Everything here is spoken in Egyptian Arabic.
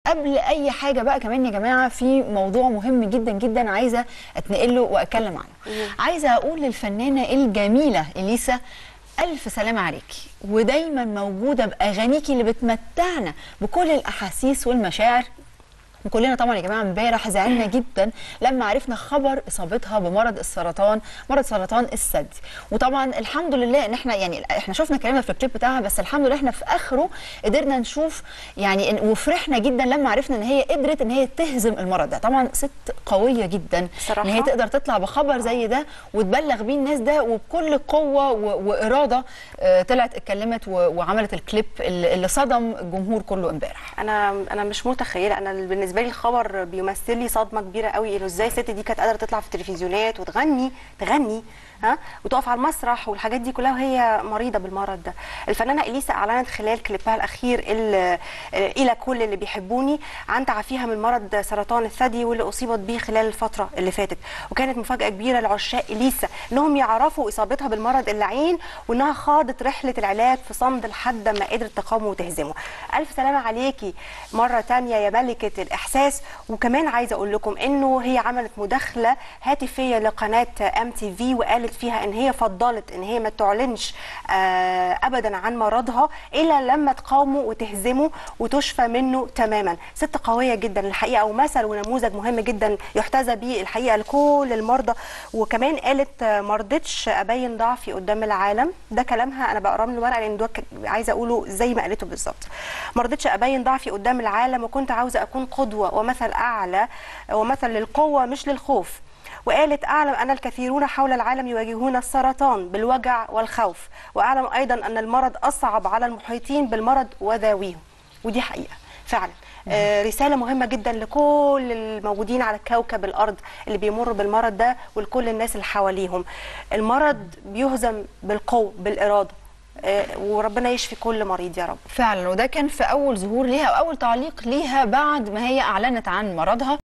قبل اي حاجه بقى كمان يا جماعه في موضوع مهم جدا جدا عايزه اتنقل له واتكلم عنه عايزه اقول للفنانه الجميله اليسا الف سلامه عليكي ودايما موجوده باغانيكي اللي بتمتعنا بكل الاحاسيس والمشاعر وكلنا طبعا يا جماعه امبارح زعلنا جدا لما عرفنا خبر اصابتها بمرض السرطان مرض سرطان الثدي وطبعا الحمد لله ان احنا يعني احنا شفنا كلامها في الكليب بتاعها بس الحمد لله احنا في اخره قدرنا نشوف يعني إن وفرحنا جدا لما عرفنا ان هي قدرت ان هي تهزم المرض ده طبعا ست قويه جدا بصراحة. ان هي تقدر تطلع بخبر زي ده وتبلغ بيه الناس ده وبكل قوه و- واراده آه، طلعت اتكلمت و- وعملت الكليب اللي اللي صدم الجمهور كله امبارح انا انا مش متخيله انا بالنسبه لي الخبر بيمثل لي صدمه كبيره قوي انه ازاي الست دي كانت قادره تطلع في التلفزيونات وتغني تغني ها وتقف على المسرح والحاجات دي كلها وهي مريضه بالمرض ده الفنانه اليسا اعلنت خلال كليبها الاخير ال- الى كل اللي بيحبوني عن تعافيها من مرض سرطان الثدي واللي اصيبت به خلال الفتره اللي فاتت وكانت مفاجاه كبيره لعشاق اليسا انهم يعرفوا اصابتها بالمرض اللعين وانها خاضت رحله العلاج في صمد لحد ما قدرت تقاومه وتهزمه الف سلامه عليكي مره تانية يا ملكه الاحساس وكمان عايزه اقول لكم انه هي عملت مداخله هاتفيه لقناه ام تي في وقالت فيها ان هي فضلت ان هي ما تعلنش آه، ابدا عن مرضها الا لما تقاومه وتهزمه وتشفى منه تماما ست قويه جدا الحقيقه ومثل ونموذج مهم جدا يحتذى به الحقيقه لكل المرضى وكمان قالت آه، ما رضتش ابين ضعفي قدام العالم ده كلامها انا بقراه من الورقه لان ده ك- عايزه اقوله زي ما قالته بالظبط ما رضتش ابين ضعفي قدام العالم وكنت عاوزه اكون قدوه ومثل اعلى ومثل للقوه مش للخوف وقالت أعلم أن الكثيرون حول العالم يواجهون السرطان بالوجع والخوف وأعلم أيضا أن المرض أصعب على المحيطين بالمرض وذويهم ودي حقيقة فعلا آه، رسالة مهمة جدا لكل الموجودين على كوكب الأرض اللي بيمروا بالمرض ده ولكل الناس اللي حواليهم المرض بيهزم بالقوة بالإرادة آه، وربنا يشفي كل مريض يا رب فعلا وده كان في اول ظهور ليها او اول تعليق ليها بعد ما هي اعلنت عن مرضها